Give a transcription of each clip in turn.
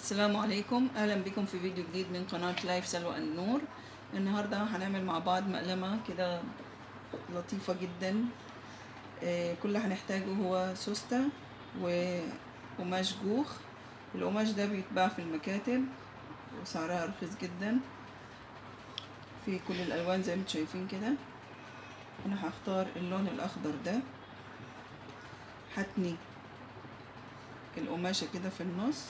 السلام عليكم اهلا بكم في فيديو جديد من قناة لايف سلوى النور النهاردة هنعمل مع بعض مقلمة كده لطيفة جدا آه، كل اللي هنحتاجه هو سوستة وقماش جوخ القماش ده بيتباع في المكاتب وسعرها رخيص جدا في كل الالوان زي ما انتم شايفين كده انا هختار اللون الاخضر ده هتني القماشة كده في النص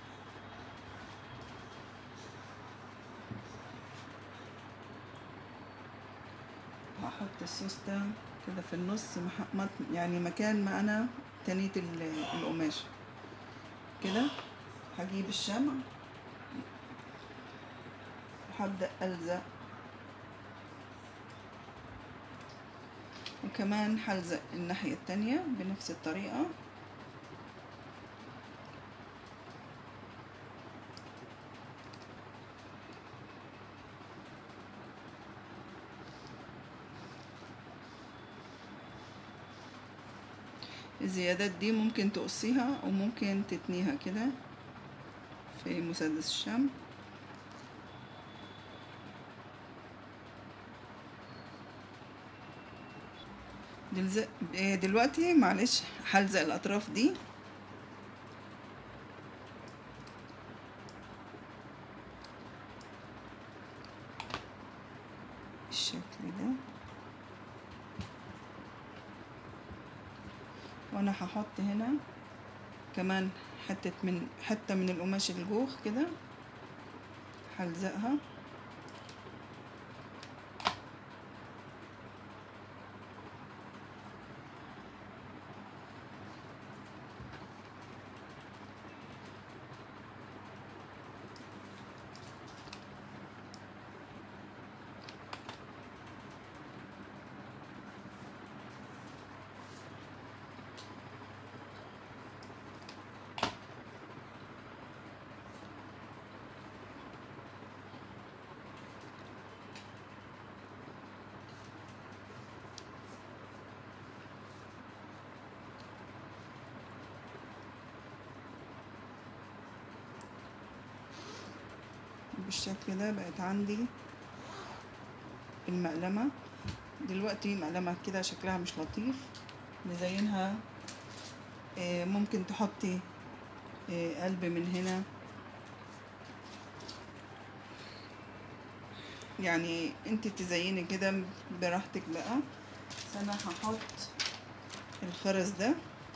هحط السوستة كده في النص يعني مكان ما انا تنيت القماشة كده هجيب الشمع وهبدأ ألزق وكمان هلزق الناحية التانية بنفس الطريقة الزيادات دي ممكن تقصيها وممكن تتنيها كده في مسدس الشمع دلوقتي معلش هلزق الاطراف دي بالشكل ده وانا هحط هنا كمان حتة من حتة من القماش الجوخ كده هلزقها بالشكل ده بقت عندي المقلمة دلوقتي مقلمة كده شكلها مش لطيف نزينها ممكن تحطي قلب من هنا يعني انت تزيني كده براحتك بقى بس انا هحط الخرز ده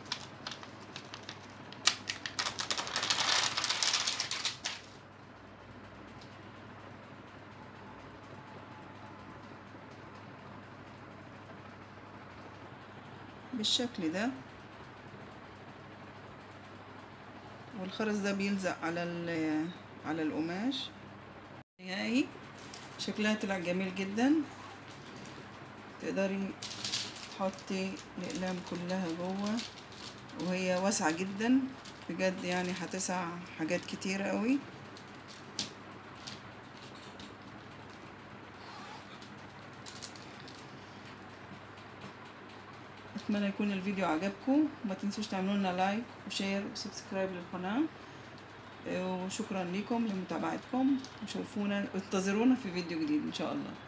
بالشكل ده والخرز ده بيلزق على على القماش نهائي شكلها طلع جميل جدا تقدري تحطي الاقلام كلها جوه وهي واسعه جدا بجد يعني هتسع حاجات كتيره قوي اتمنى يكون الفيديو عجبكم وما تنسوش تعملوا لنا لايك وشير وسبسكرايب للقناه وشكرا لكم لمتابعتكم وشوفونا انتظرونا في فيديو جديد ان شاء الله